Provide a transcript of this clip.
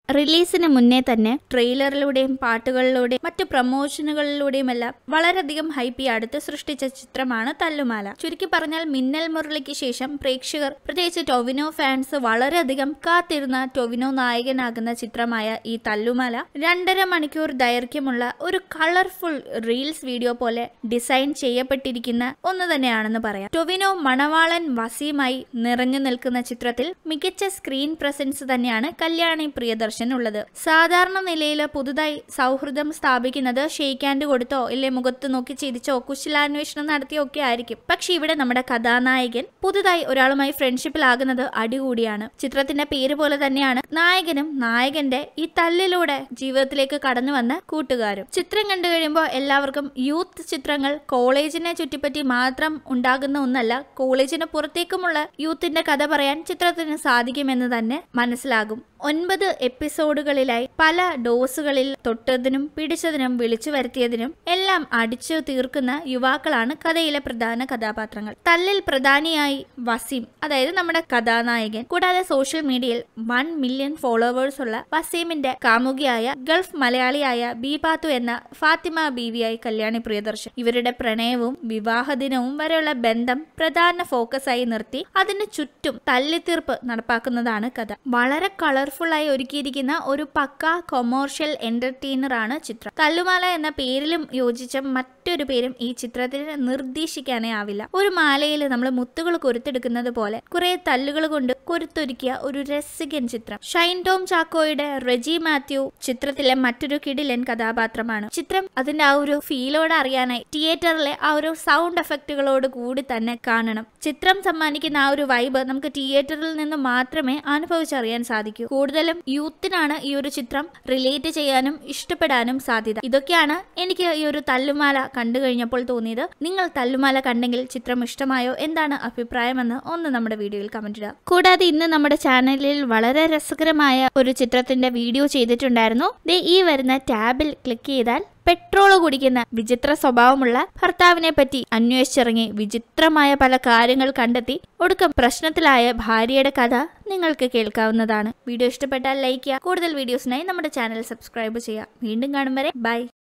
റിലീസിന് മുന്നേ തന്നെ ട്രെയിലറിലൂടെയും പാട്ടുകളിലൂടെയും മറ്റു പ്രൊമോഷനുകളിലൂടെയും എല്ലാം വളരെയധികം ഹൈപ്പി അടുത്ത് സൃഷ്ടിച്ച ചിത്രമാണ് തല്ലുമാല ചുരുക്കി പറഞ്ഞാൽ മിന്നൽ മുരളിക്ക് ശേഷം പ്രേക്ഷകർ പ്രത്യേകിച്ച് ടൊവിനോ ഫാൻസ് വളരെയധികം കാത്തിരുന്ന ടൊവിനോ നായകനാകുന്ന ചിത്രമായ ഈ തല്ലുമാല രണ്ടര മണിക്കൂർ ദൈർഘ്യമുള്ള ഒരു കളർഫുൾ റീൽസ് വീഡിയോ പോലെ ഡിസൈൻ ചെയ്യപ്പെട്ടിരിക്കുന്ന ഒന്ന് തന്നെയാണെന്ന് പറയാം ടൊവിനോ മണവാളൻ വസീമായി നിറഞ്ഞു നിൽക്കുന്ന ചിത്രത്തിൽ മികച്ച സ്ക്രീൻ പ്രസൻസ് തന്നെയാണ് കല്യാണി പ്രിയദർശൻ ഉള്ളത് സാധാരണ നിലയിൽ പുതുതായി സൗഹൃദം സ്ഥാപിക്കുന്നത് ഷെയ്ക്ക് ഹാൻഡ് കൊടുത്തോ ഇല്ലേ മുഖത്ത് നോക്കി ചിരിച്ചോ കുശലാന്വേഷണം നടത്തിയോ ഒക്കെ ആയിരിക്കും പക്ഷെ ഇവിടെ നമ്മുടെ കഥാനായകൻ പുതുതായി ഒരാളുമായി ഫ്രണ്ട്ഷിപ്പിലാകുന്നത് അടികൂടിയാണ് ചിത്രത്തിന്റെ പേര് പോലെ തന്നെയാണ് നായകനും നായകന്റെ ഈ തല്ലിലൂടെ ജീവിതത്തിലേക്ക് കടന്നു വന്ന കൂട്ടുകാരും ചിത്രം കണ്ടു കഴിയുമ്പോൾ എല്ലാവർക്കും യൂത്ത് ചിത്രങ്ങൾ കോളേജിനെ ചുറ്റിപ്പറ്റി മാത്രം ഉണ്ടാകുന്ന ഒന്നല്ല കോളേജിന് പുറത്തേക്കുമുള്ള യൂത്തിന്റെ കഥ പറയാൻ ചിത്രത്തിന് സാധിക്കുമെന്ന് തന്നെ മനസ്സിലാകും ഒൻപത് എപ്പിസോഡുകളിലായി പല ഡോസുകളിൽ തൊട്ടതിനും പിടിച്ചതിനും വിളിച്ചു വരുത്തിയതിനും എല്ലാം അടിച്ചു തീർക്കുന്ന യുവാക്കളാണ് കഥയിലെ പ്രധാന കഥാപാത്രങ്ങൾ തല്ലിൽ പ്രധാനിയായി വസീം അതായത് നമ്മുടെ കഥാനായകൻ കൂടാതെ സോഷ്യൽ മീഡിയയിൽ വൺ മില്യൺ ഫോളോവേഴ്സ് ഉള്ള വസീമിന്റെ കാമുകിയായ ഗൾഫ് മലയാളിയായ ബീപാത്തു എന്ന ഫാത്തിമ ബീവിയായി കല്യാണി പ്രിയദർശൻ ഇവരുടെ പ്രണയവും വിവാഹദിനവും വരെയുള്ള ബന്ധം പ്രധാന ഫോക്കസായി നിർത്തി അതിന് ചുറ്റും തല്ലിത്തീർപ്പ് നടപ്പാക്കുന്നതാണ് കഥ വളരെ കളർഫുൾ ആയി ഒരുക്കിയിരിക്കുന്ന ഒരു പക്ക കൊമേഴ്ഷ്യൽ എന്റർടൈനർ ആണ് ചിത്രം തല്ലുമാല എന്ന പേരിലും യോജിച്ച മറ്റൊരു പേരും ഈ ചിത്രത്തിന് നിർദ്ദേശിക്കാനേ ആവില്ല ഒരു മാലയിൽ നമ്മൾ മുത്തുകൾ കൊരുത്തെടുക്കുന്നത് പോലെ കുറെ തല്ലുകൾ കൊണ്ട് കൊരുത്തൊരുക്കിയ ഒരു രസികൻ ചിത്രം ഷൈൻ ടോം ചാക്കോയുടെ റെജി മാത്യു ചിത്രത്തിലെ മറ്റൊരു കിടിലൻ കഥാപാത്രമാണ് ചിത്രം അതിന്റെ ആ ഒരു ഫീലോടെ അറിയാനായി തിയേറ്ററിലെ ആ ഒരു സൗണ്ട് എഫക്റ്റുകളോട് കൂടി തന്നെ കാണണം ചിത്രം സമ്മാനിക്കുന്ന ആ ഒരു വൈബ് നമുക്ക് തിയേറ്ററിൽ നിന്ന് മാത്രമേ അനുഭവിച്ചറിയാൻ സാധിക്കൂ കൂടുതലും യൂത്തിനാണ് ഈ ഒരു ചിത്രം റിലേറ്റ് ചെയ്യാനും ഇഷ്ടപ്പെടാനും സാധ്യത ഇതൊക്കെയാണ് എനിക്ക് ഈ ഒരു തല്ലുമാല കണ്ടു കഴിഞ്ഞപ്പോൾ തോന്നിയത് നിങ്ങൾ തല്ലുമാല കണ്ടെങ്കിൽ ചിത്രം ഇഷ്ടമായോ എന്താണ് അഭിപ്രായമെന്ന് ഒന്ന് നമ്മുടെ വീഡിയോയിൽ കമന്റ് ഇടുക കൂടാതെ ഇന്ന് നമ്മുടെ ചാനലിൽ വളരെ രസകരമായ ഒരു ചിത്രത്തിന്റെ വീഡിയോ ചെയ്തിട്ടുണ്ടായിരുന്നു ദേ ഈ വരുന്ന ടാബിൽ ക്ലിക്ക് ചെയ്താൽ പെട്രോൾ കുടിക്കുന്ന വിചിത്ര സ്വഭാവമുള്ള ഭർത്താവിനെ പറ്റി അന്വേഷിച്ചിറങ്ങി വിചിത്രമായ പല കാര്യങ്ങൾ കണ്ടെത്തി ഒടുക്കം പ്രശ്നത്തിലായ ഭാര്യയുടെ കഥ നിങ്ങൾക്ക് കേൾക്കാവുന്നതാണ് വീഡിയോ ഇഷ്ടപ്പെട്ടാൽ ലൈക്ക് ചെയ്യുക കൂടുതൽ വീഡിയോസിനായി നമ്മുടെ ചാനൽ സബ്സ്ക്രൈബ് ചെയ്യുക വീണ്ടും കാണും വരെ ബൈ